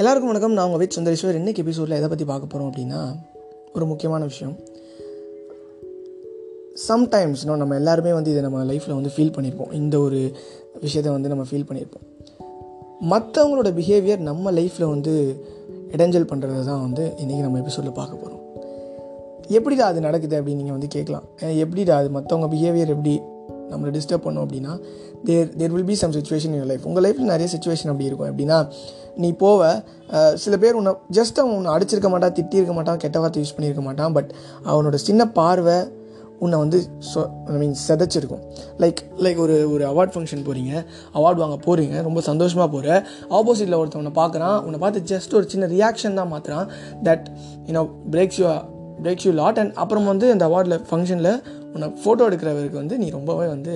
எல்லாருக்கும் வணக்கம் நான் உங்கள் வீட் சுந்தரேஸ்வர் இன்னைக்கு எபிசோடில் எதை பற்றி பார்க்க போகிறோம் அப்படின்னா ஒரு முக்கியமான விஷயம் சம்டைம்ஸ் இன்னும் நம்ம எல்லாருமே வந்து இதை நம்ம லைஃப்பில் வந்து ஃபீல் பண்ணியிருப்போம் இந்த ஒரு விஷயத்தை வந்து நம்ம ஃபீல் பண்ணியிருப்போம் மற்றவங்களோட பிஹேவியர் நம்ம லைஃப்பில் வந்து இடைஞ்சல் பண்ணுறது தான் வந்து இன்றைக்கி நம்ம எபிசோடில் பார்க்க போகிறோம் எப்படிடா அது நடக்குது அப்படின்னு நீங்கள் வந்து கேட்கலாம் அஹ் எப்படிடா அது மற்றவங்க பிஹேவியர் எப்படி நம்மளை டிஸ்டர்ப் பண்ணோம் அப்படின்னா there there will be some situation in life உங்கள் லைஃப்பில் நிறைய சுச்சுவேஷன் அப்படி இருக்கும் எப்படின்னா நீ போவ அஹ் சில பேர் உன்னை ஜஸ்ட் அவன் உன்னை அடிச்சிருக்க மாட்டான் திட்டியிருக்க மாட்டான் கெட்ட வார்த்தை யூஸ் பண்ணியிருக்க மாட்டான் பட் அவனோட சின்ன பார்வை உன்னை வந்து சொ ஐ மீன் செதைச்சிருக்கும் லைக் லைக் ஒரு ஒரு அவார்ட் ஃபங்க்ஷன் போகிறீங்க அவார்ட் வாங்க போகிறீங்க ரொம்ப சந்தோஷமாக போகிற ஆப்போசிட்டில் ஒருத்தவனை பார்க்குறான் உன்னை பார்த்து ஜஸ்ட் ஒரு சின்ன ரியாக்ஷன் தான் மாற்றுறான் that you know breaks you breaks you lot and அப்புறம் வந்து இந்த அவார்டில் ஃபங்க்ஷனில் உன்னை ஃபோட்டோ எடுக்கிறவருக்கு வந்து நீ ரொம்பவே வந்து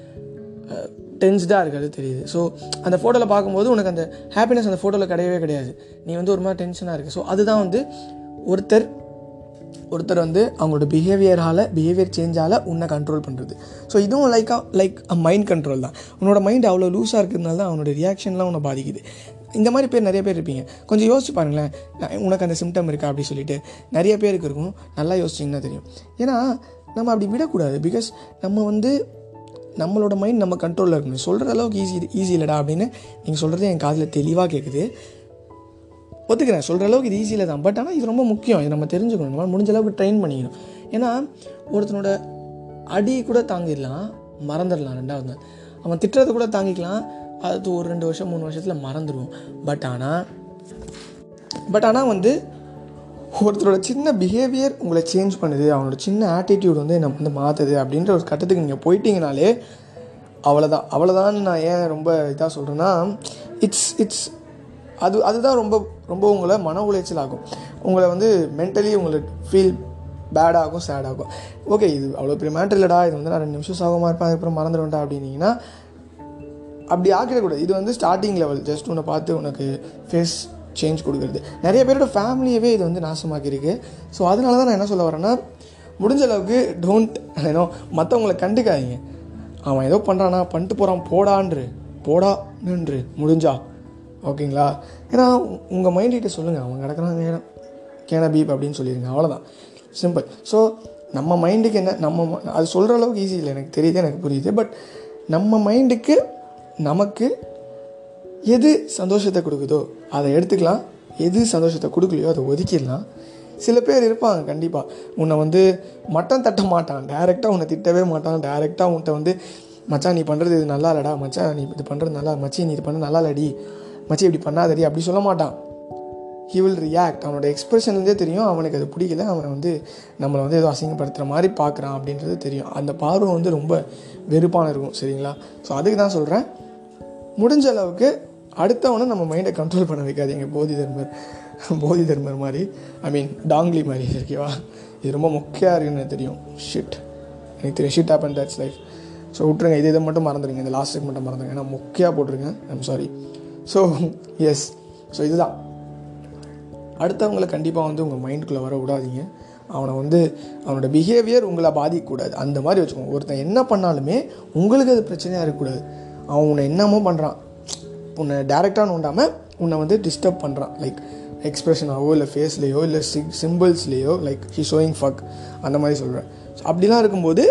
டென்ஸ்டாக இருக்கிறது தெரியுது ஸோ அந்த ஃபோட்டோவில் பார்க்கும்போது உனக்கு அந்த ஹாப்பினஸ் அந்த ஃபோட்டோவில் கிடையவே கிடையாது நீ வந்து ஒரு மாதிரி டென்ஷனாக இருக்குது ஸோ அதுதான் வந்து ஒருத்தர் ஒருத்தர் வந்து அவங்களோட பிஹேவியரால் பிஹேவியர் சேஞ்சால் உன்னை கண்ட்ரோல் பண்ணுறது ஸோ இதுவும் like like a mind control தான் உன்னோட மைண்ட் அவ்வளோ லூஸாக இருக்கிறதுனால தான் அவனோட ரியாக்ஷன்லாம் உன்னை பாதிக்குது இந்த மாதிரி பேர் நிறைய பேர் இருப்பீங்க கொஞ்சம் யோசிச்சு பாருங்களேன் நான் உனக்கு அந்த சிம்டம் இருக்கா அப்படி சொல்லிட்டு நிறைய பேருக்கு இருக்கும் நல்லா யோசிச்சிங்கன்னா தெரியும் ஏன்னா நம்ம அப்படி விடக்கூடாது பிகாஸ் நம்ம வந்து நம்மளோட மைண்ட் நம்ம கண்ட்ரோலில் இருக்கணும் சொல்கிற அளவுக்கு ஈஸி ஈஸி இல்லைடா அப்படின்னு நீங்கள் சொல்கிறது என் காதில் தெளிவாக கேட்குது ஒத்துக்கிறேன் சொல்கிற அளவுக்கு இது ஈஸியில் தான் பட் ஆனால் இது ரொம்ப முக்கியம் இது நம்ம தெரிஞ்சுக்கணும் நம்ம முடிஞ்ச அளவுக்கு ட்ரெயின் பண்ணிக்கணும் ஏன்னா ஒருத்தனோட அடி கூட தாங்கிடலாம் மறந்துடலாம் ரெண்டாவது நாள் அவன் திட்டுறது கூட தாங்கிக்கலாம் அது ஒரு ரெண்டு வருஷம் மூணு வருஷத்தில் மறந்துடுவோம் பட் ஆனால் பட் ஆனால் வந்து ஒருத்தரோட சின்ன பிஹேவியர் உங்களை சேஞ்ச் பண்ணுது அவனோட சின்ன ஆட்டிடியூட் வந்து நம்ம வந்து மாற்றுது அப்படின்ற ஒரு கட்டத்துக்கு நீங்கள் போயிட்டீங்கனாலே அவ்வளோதான் அவ்வளோதான் நான் ஏன் ரொம்ப இதாக சொல்கிறேன்னா இட்ஸ் இட்ஸ் அது அதுதான் ரொம்ப ரொம்ப உங்களை மன உளைச்சல் ஆகும் உங்களை வந்து மென்டலி உங்களை ஃபீல் பேடாகும் சேடாகும் ஓகே இது அவ்வளோ பெரிய மேட்டர் இல்லைடா இது வந்து நான் ரெண்டு நிமிஷம் சாகமாக இருப்பேன் அதுக்கப்புறம் மறந்துடுவேன்டா அப்படின்னீங்கன்னா அப்படி ஆக்கிடக்கூடாது இது வந்து ஸ்டார்டிங் லெவல் ஜஸ்ட் உன்னை பார்த்து உனக்கு ஃபேஸ் சேஞ்ச் கொடுக்குறது நிறைய பேரோட ஃபேமிலியவே இது வந்து நாசமாக்கியிருக்கு ஸோ அதனால தான் நான் என்ன சொல்ல வரேன்னா முடிஞ்ச அளவுக்கு டோன்ட் ஏன்னோ மற்றவங்கள கண்டுக்காதீங்க அவன் ஏதோ பண்ணுறானா பண்ணிட்டு போகிறான் போடான்று போடா நின்று முடிஞ்சா ஓகேங்களா ஏன்னா உங்கள் மைண்ட்கிட்ட சொல்லுங்கள் அவன் கிடக்குறான் கேன கேன பீப் அப்படின்னு சொல்லிடுங்க அவ்வளோதான் சிம்பிள் ஸோ நம்ம மைண்டுக்கு என்ன நம்ம ம- அது சொல்கிற அளவுக்கு ஈஸி இல்லை எனக்கு தெரியுது எனக்கு புரியுது பட் நம்ம மைண்டுக்கு நமக்கு எது சந்தோஷத்தை கொடுக்குதோ அதை எடுத்துக்கலாம் எது சந்தோஷத்தை கொடுக்கலையோ அதை ஒதுக்கிடலாம் சில பேர் இருப்பாங்க கண்டிப்பாக உன்னை வந்து மட்டம் தட்ட மாட்டான் டைரெக்டாக உன்னை திட்டவே மாட்டான் டைரெக்டாக உன்கிட்ட வந்து மச்சான் நீ பண்ணுறது இது நல்லா இல்லடா மச்சான் நீ இது பண்ணுறது நல்லா மச்சி நீ இது பண்ண நல்லா இல்லடி மச்சி இப்படி பண்ணாதடி அப்படி சொல்ல மாட்டான் ஹி வில் ரியாக்ட் அவனோட எக்ஸ்பிரஷன்லேருந்தே தெரியும் அவனுக்கு அது பிடிக்கல அவன் வந்து நம்மளை வந்து ஏதோ அசிங்கப்படுத்துகிற மாதிரி பார்க்குறான் அப்படின்றது தெரியும் அந்த பார்வை வந்து ரொம்ப வெறுப்பான இருக்கும் சரிங்களா ஸோ அதுக்கு தான் சொல்கிறேன் முடிஞ்ச அளவுக்கு அடுத்தவனை நம்ம மைண்டை கண்ட்ரோல் பண்ண வைக்காதீங்க போதி தர்மர் போதி தர்மர் மாதிரி ஐ மீன் டாங்லி மாதிரி ஓகேவா இது ரொம்ப முக்கியம் இருக்குன்னு எனக்கு தெரியும் ஷிட் எனக்கு தெரியும் shit happen that's life so விட்ருங்க இது இதை மட்டும் மறந்துடுங்க இந்த லாஸ்ட்டுக்கு மட்டும் மறந்துடுங்க ஏன்னா முக்கியாக போட்டிருங்க I'm sorry so yes so இதுதான் அடுத்தவங்களை கண்டிப்பாக வந்து உங்கள் மைண்டுக்குள்ளே வர விடாதீங்க அவனை வந்து அவனோட பிஹேவியர் உங்களை பாதிக்கக்கூடாது அந்த மாதிரி வச்சுக்கோங்க ஒருத்தன் என்ன பண்ணாலுமே உங்களுக்கு அது பிரச்சனையாக இருக்கக்கூடாது அவன் உன்னை என்னமோ பண்ணுறான் உன்னை டேரெக்டாக நோண்டாமல் உன்னை வந்து டிஸ்டர்ப் பண்ணுறான் லைக் எக்ஸ்ப்ரெஷனாவோ இல்லை ஃபேஸ்லேயோ இல்லை சி சிம்பிள்ஸ்லேயோ லைக் ஹி ஷோயிங் ஃபக் அந்த மாதிரி சொல்கிறேன் ஸோ அப்படிலாம் இருக்கும்போது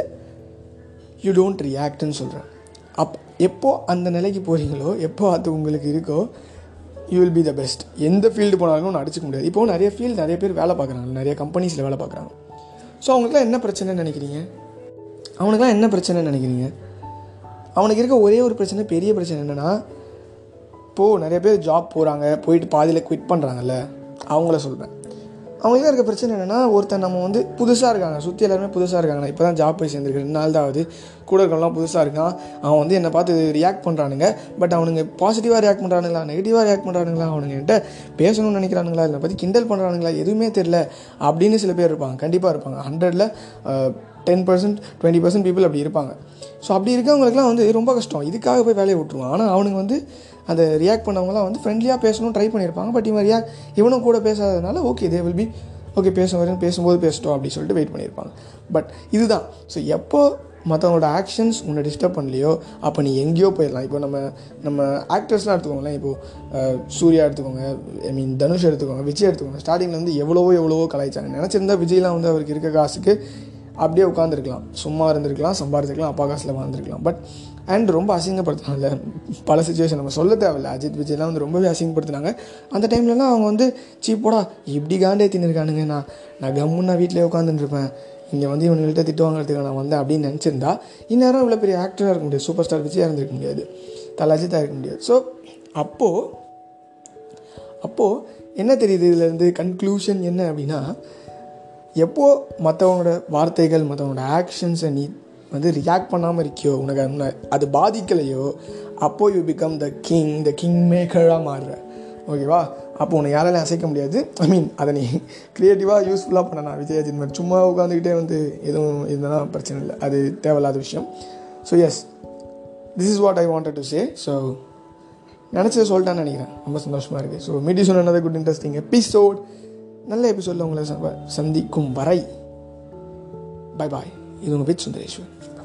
யூ டோன்ட் ரியாக்ட்னு சொல்கிறேன் அப் எப்போ அந்த நிலைக்கு போகிறீங்களோ எப்போ அது உங்களுக்கு இருக்கோ you will be the best எந்த ஃபீல்டு போனாலும் ஒன்று அடிச்சுக்க முடியாது இப்போ நிறைய ஃபீல்டு நிறைய பேர் வேலை பார்க்குறாங்க நிறைய கம்பெனிஸில் வேலை பார்க்குறாங்க ஸோ அவங்களுக்குலாம் என்ன பிரச்சனைன்னு நினைக்கிறீங்க அவனுக்குலாம் என்ன பிரச்சனைன்னு நினைக்கிறீங்க அவனுக்கு இருக்க ஒரே ஒரு பிரச்சனை பெரிய பிரச்சனை என்னென்னா இப்போது நிறைய பேர் ஜாப் போகிறாங்க போயிட்டு பாதியில் குவிட் பண்ணுறாங்கல்ல அவங்கள சொல்கிறேன் அவங்களுக்கு இருக்க பிரச்சனை என்னென்னா ஒருத்தன் நம்ம வந்து புதுசாக இருக்காங்க சுற்றி எல்லாருமே புதுசாக இருக்காங்க நான் இப்போ தான் ஜாப் போய் சேர்ந்துருக்கு ரெண்டு நாள் தான் ஆகுது கூட இருக்கவங்களாம் புதுசாக இருக்கான் அவன் வந்து என்னை பார்த்து ரியாக்ட் பண்ணுறானுங்க பட் அவனுங்க பாசிட்டிவாக ரியாக்ட் பண்ணுறானுங்களா நெகட்டிவாக ரியாக்ட் பண்ணுறானுங்களா அவனுங்க என்கிட்ட பேசணும்னு நினைக்கிறானுங்களா என்னை பற்றி கிண்டல் பண்ணுறானுங்களா எதுவுமே தெரில அப்படின்னு சில பேர் இருப்பாங்க கண்டிப்பாக இருப்பாங்க ஹண்ட்ரடில் ten percent twenty percent people அப்படி இருப்பாங்க ஸோ அப்படி இருக்கவங்களுக்குலாம் வந்து ரொம்ப கஷ்டம் இதுக்காக போய் வேலையை விட்டுருவான் ஆனால் அவனுங்க வந்து அதை ரியாக்ட் பண்ணவங்களாம் வந்து ஃப்ரெண்ட்லியாக பேசணும் ட்ரை பண்ணியிருப்பாங்க பட் இவன் ரியாக்ட் இவனும் கூட பேசாததுனால okay they will be okay பேச வரேன் பேசும்போது பேசிட்டோம் அப்படின்னு சொல்லிட்டு வெயிட் பண்ணியிருப்பாங்க பட் இதுதான் ஸோ எப்போ மற்றவங்களோட ஆக்ஷன்ஸ் உன்னை டிஸ்டர்ப் பண்ணலையோ அப்போ நீ எங்கேயோ போயிடலாம் இப்போ நம்ம நம்ம ஆக்டர்ஸ்லாம் எடுத்துக்கோங்களேன் இப்போது சூர்யா எடுத்துக்கோங்க ஐ மீன் தனுஷ் எடுத்துக்கோங்க விஜய் எடுத்துக்கோங்க ஸ்டார்டிங்கில் வந்து எவ்வளவோ எவ்வளவோ கலாய்ச்சாங்க நினச்சிருந்தா விஜய்லாம் வந்து அவருக்கு இருக்க காசுக்கு அப்படியே உட்காந்துருக்கலாம் சும்மா இருந்திருக்கலாம் சம்பாதிச்சிருக்கலாம் அப்பா காசில் வாழ்ந்துருக்கலாம் பட் அண்ட் ரொம்ப அசிங்கப்படுத்தினாங்கல்ல பல சுச்சுவேஷன் நம்ம சொல்ல தேவையில்ல அஜித் விஜய்லாம் வந்து ரொம்பவே அசிங்கப்படுத்தினாங்க அந்த டைம்லலாம் அவங்க வந்து சீப்போடா இப்படி காண்டே தின்னுருக்கானுங்க நான் நான் கம்முன்னா வீட்டிலே உட்காந்துருப்பேன் இங்கே வந்து இவங்கள்ட்ட திட்டு வாங்குறதுக்கு நான் வந்தேன் அப்படின்னு நினச்சிருந்தா இந்நேரம் இவ்வளோ பெரிய ஆக்டராக இருக்க முடியாது சூப்பர் ஸ்டார் விஜயாக இருந்திருக்க முடியாது தல அஜித்தாக இருக்க முடியாது ஸோ அப்போது அப்போது என்ன தெரியுது இதுலேருந்து கன்க்ளூஷன் என்ன அப்படின்னா எப்போ மற்றவங்களோட வார்த்தைகள் மற்றவங்களோட ஆக்ஷன்ஸை நீ வந்து ரியாக்ட் பண்ணாமல் இருக்கியோ உனக்கு உன்னை அது பாதிக்கலையோ அப்போது you become the king the king மேக்கராக மாறுற ஓகேவா அப்போ உன்னை யாராலையும் அசைக்க முடியாது ஐ மீன் அதை நீ க்ரியேட்டிவாக யூஸ்ஃபுல்லாக பண்ணலாம் விஜய் அஜித் மாதிரி சும்மா உட்காந்துக்கிட்டே வந்து எதுவும் இருந்தாலும் பிரச்சனை இல்லை அது தேவையில்லாத விஷயம் so yes this is what I wanted to say so நினச்சதை சொல்லிட்டான்னு நினைக்கிறேன் ரொம்ப சந்தோஷமாக இருக்குது ஸோ மீடி சொன்ன another குட் இன்ட்ரெஸ்டிங் எபிசோட் நல்ல எபிசோடில் உங்களை ச- சந்திக்கும் வரை பை பாய் இது உங்கள் வித் சுந்தரேஸ்வர்